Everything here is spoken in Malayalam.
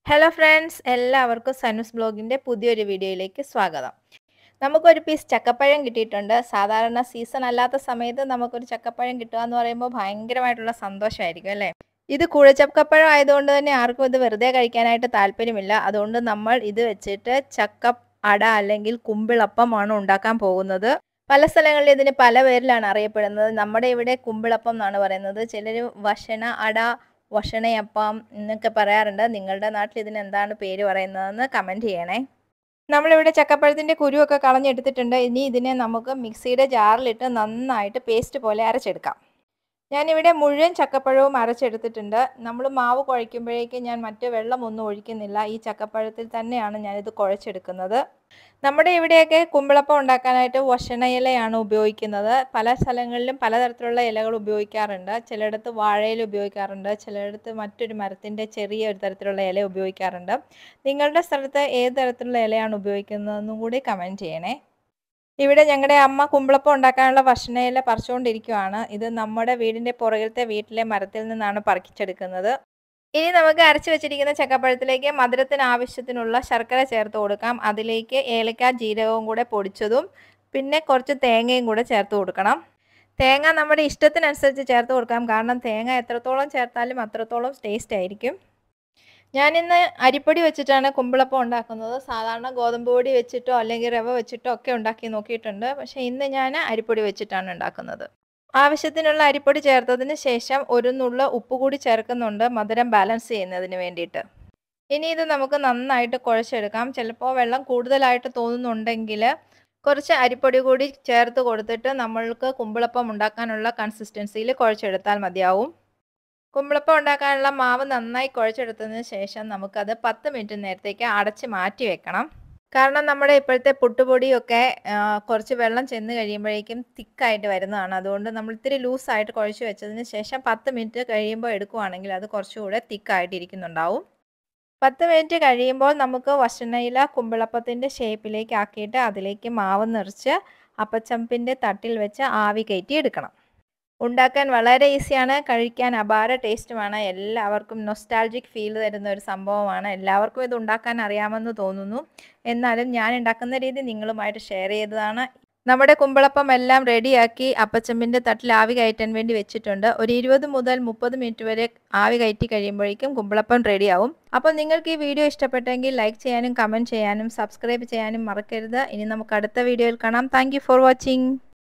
ഹലോ ഫ്രണ്ട്സ് എല്ലാവർക്കും സനുസ് ബ്ലോഗിൻ്റെ പുതിയൊരു വീഡിയോയിലേക്ക് സ്വാഗതം നമുക്കൊരു പീസ് ചക്കപ്പഴം കിട്ടിയിട്ടുണ്ട് സാധാരണ സീസൺ അല്ലാത്ത സമയത്ത് നമുക്കൊരു ചക്കപ്പഴം കിട്ടുക എന്ന് പറയുമ്പോൾ ഭയങ്കരമായിട്ടുള്ള സന്തോഷമായിരിക്കും അല്ലേ ഇത് കുഴച്ചക്കപ്പഴം ആയതുകൊണ്ട് തന്നെ ആർക്കും ഇത് വെറുതെ കഴിക്കാനായിട്ട് താല്പര്യമില്ല അതുകൊണ്ട് നമ്മൾ ഇത് വെച്ചിട്ട് ചക്ക അട അല്ലെങ്കിൽ കുമ്പിളപ്പമാണ് ഉണ്ടാക്കാൻ പോകുന്നത് പല സ്ഥലങ്ങളിൽ ഇതിന് പല പേരിലാണ് അറിയപ്പെടുന്നത് നമ്മുടെ ഇവിടെ കുമ്പിളപ്പം എന്നാണ് പറയുന്നത് ചിലർ വഷണ അട വഷണയപ്പം എന്നൊക്കെ പറയാറുണ്ട് നിങ്ങളുടെ നാട്ടിൽ ഇതിന് എന്താണ് പേര് പറയുന്നതെന്ന് കമൻറ്റ് ചെയ്യണേ നമ്മളിവിടെ ചക്കപ്പഴത്തിൻ്റെ കുരുവൊക്കെ കളഞ്ഞെടുത്തിട്ടുണ്ട് ഇനി ഇതിനെ നമുക്ക് മിക്സിയുടെ ജാറിലിട്ട് നന്നായിട്ട് പേസ്റ്റ് പോലെ അരച്ചെടുക്കാം ഞാനിവിടെ മുഴുവൻ ചക്കപ്പഴവും അരച്ചെടുത്തിട്ടുണ്ട് നമ്മൾ മാവ് കുഴയ്ക്കുമ്പോഴേക്കും ഞാൻ മറ്റ് വെള്ളമൊന്നും ഒഴിക്കുന്നില്ല ഈ ചക്കപ്പഴത്തിൽ തന്നെയാണ് ഞാനിത് കുഴച്ചെടുക്കുന്നത് നമ്മുടെ ഇവിടെയൊക്കെ കുമ്പിളപ്പം ഉണ്ടാക്കാനായിട്ട് വഷണയിലയാണ് ഉപയോഗിക്കുന്നത് പല സ്ഥലങ്ങളിലും പലതരത്തിലുള്ള ഇലകൾ ഉപയോഗിക്കാറുണ്ട് ചിലയിടത്ത് വാഴയില ഉപയോഗിക്കാറുണ്ട് ചിലയിടത്ത് മറ്റൊരു മരത്തിൻ്റെ ചെറിയ ഒരു തരത്തിലുള്ള ഇല ഉപയോഗിക്കാറുണ്ട് നിങ്ങളുടെ സ്ഥലത്ത് ഏത് തരത്തിലുള്ള ഇലയാണ് ഉപയോഗിക്കുന്നതെന്നും കൂടി കമൻറ്റ് ചെയ്യണേ ഇവിടെ ഞങ്ങളുടെ അമ്മ കുമ്പിളപ്പം ഉണ്ടാക്കാനുള്ള ഭക്ഷണയില പറിച്ചുകൊണ്ടിരിക്കുകയാണ് ഇത് നമ്മുടെ വീടിൻ്റെ പുറകിലത്തെ വീട്ടിലെ മരത്തിൽ നിന്നാണ് പറിച്ചെടുക്കുന്നത് ഇനി നമുക്ക് അരച്ചു വെച്ചിരിക്കുന്ന ചക്കപ്പഴത്തിലേക്ക് മധുരത്തിന് ആവശ്യത്തിനുള്ള ശർക്കര ചേർത്ത് കൊടുക്കാം അതിലേക്ക് ഏലക്ക ജീരകവും കൂടെ പൊടിച്ചതും പിന്നെ കുറച്ച് തേങ്ങയും കൂടെ ചേർത്ത് കൊടുക്കണം തേങ്ങ നമ്മുടെ ഇഷ്ടത്തിനനുസരിച്ച് ചേർത്ത് കൊടുക്കാം കാരണം തേങ്ങ എത്രത്തോളം ചേർത്താലും അത്രത്തോളം ടേസ്റ്റ് ആയിരിക്കും ഞാനിന്ന് അരിപ്പൊടി വെച്ചിട്ടാണ് കുമ്പിളപ്പം ഉണ്ടാക്കുന്നത് സാധാരണ ഗോതമ്പ് പൊടി വെച്ചിട്ടോ അല്ലെങ്കിൽ റവ വെച്ചിട്ടോ ഒക്കെ ഉണ്ടാക്കി നോക്കിയിട്ടുണ്ട് പക്ഷേ ഇന്ന് ഞാൻ അരിപ്പൊടി വെച്ചിട്ടാണ് ഉണ്ടാക്കുന്നത് ആവശ്യത്തിനുള്ള അരിപ്പൊടി ചേർത്തതിന് ശേഷം ഒരു നുള്ള ഉപ്പ് കൂടി ചേർക്കുന്നുണ്ട് മധുരം ബാലൻസ് ചെയ്യുന്നതിന് വേണ്ടിയിട്ട് ഇനി ഇത് നമുക്ക് നന്നായിട്ട് കുഴച്ചെടുക്കാം ചിലപ്പോൾ വെള്ളം കൂടുതലായിട്ട് തോന്നുന്നുണ്ടെങ്കിൽ കുറച്ച് അരിപ്പൊടി കൂടി ചേർത്ത് കൊടുത്തിട്ട് നമ്മൾക്ക് കുമ്പിളപ്പം ഉണ്ടാക്കാനുള്ള കൺസിസ്റ്റൻസിയിൽ കുഴച്ചെടുത്താൽ മതിയാവും കുമ്പിളപ്പം ഉണ്ടാക്കാനുള്ള മാവ് നന്നായി കുഴച്ചെടുത്തതിന് ശേഷം നമുക്കത് പത്ത് മിനിറ്റ് നേരത്തേക്ക് അടച്ച് മാറ്റി വെക്കണം കാരണം നമ്മുടെ ഇപ്പോഴത്തെ പുട്ടുപൊടിയൊക്കെ കുറച്ച് വെള്ളം ചെന്ന് കഴിയുമ്പോഴേക്കും തിക്കായിട്ട് വരുന്നതാണ് അതുകൊണ്ട് നമ്മൾ ഇത്തിരി ലൂസായിട്ട് കുഴച്ച് വെച്ചതിന് ശേഷം പത്ത് മിനിറ്റ് കഴിയുമ്പോൾ എടുക്കുവാണെങ്കിൽ അത് കുറച്ചുകൂടെ തിക്കായിട്ട് ഇരിക്കുന്നുണ്ടാവും പത്ത് മിനിറ്റ് കഴിയുമ്പോൾ നമുക്ക് വഷണയില കുമ്പിളപ്പത്തിൻ്റെ ഷേപ്പിലേക്ക് ആക്കിയിട്ട് അതിലേക്ക് മാവ് നിറച്ച് അപ്പച്ചമ്പിൻ്റെ തട്ടിൽ വെച്ച് ആവി കയറ്റി എടുക്കണം ഉണ്ടാക്കാൻ വളരെ ഈസിയാണ് കഴിക്കാൻ അപാര ടേസ്റ്റുമാണ് എല്ലാവർക്കും നൊസ്റ്റാൾജിക് ഫീൽ തരുന്ന ഒരു സംഭവമാണ് എല്ലാവർക്കും ഇത് ഉണ്ടാക്കാൻ അറിയാമെന്ന് തോന്നുന്നു എന്നാലും ഞാൻ ഉണ്ടാക്കുന്ന രീതി നിങ്ങളുമായിട്ട് ഷെയർ ചെയ്തതാണ് നമ്മുടെ കുമ്പിളപ്പം എല്ലാം റെഡിയാക്കി അപ്പച്ചമ്പിൻ്റെ തട്ടിൽ ആവി കയറ്റാൻ വേണ്ടി വെച്ചിട്ടുണ്ട് ഒരു ഇരുപത് മുതൽ മുപ്പത് മിനിറ്റ് വരെ ആവി കയറ്റി കഴിയുമ്പോഴേക്കും കുമ്പിളപ്പം റെഡിയാവും അപ്പോൾ നിങ്ങൾക്ക് ഈ വീഡിയോ ഇഷ്ടപ്പെട്ടെങ്കിൽ ലൈക്ക് ചെയ്യാനും കമൻറ്റ് ചെയ്യാനും സബ്സ്ക്രൈബ് ചെയ്യാനും മറക്കരുത് ഇനി നമുക്ക് അടുത്ത വീഡിയോയിൽ കാണാം താങ്ക് ഫോർ വാച്ചിങ്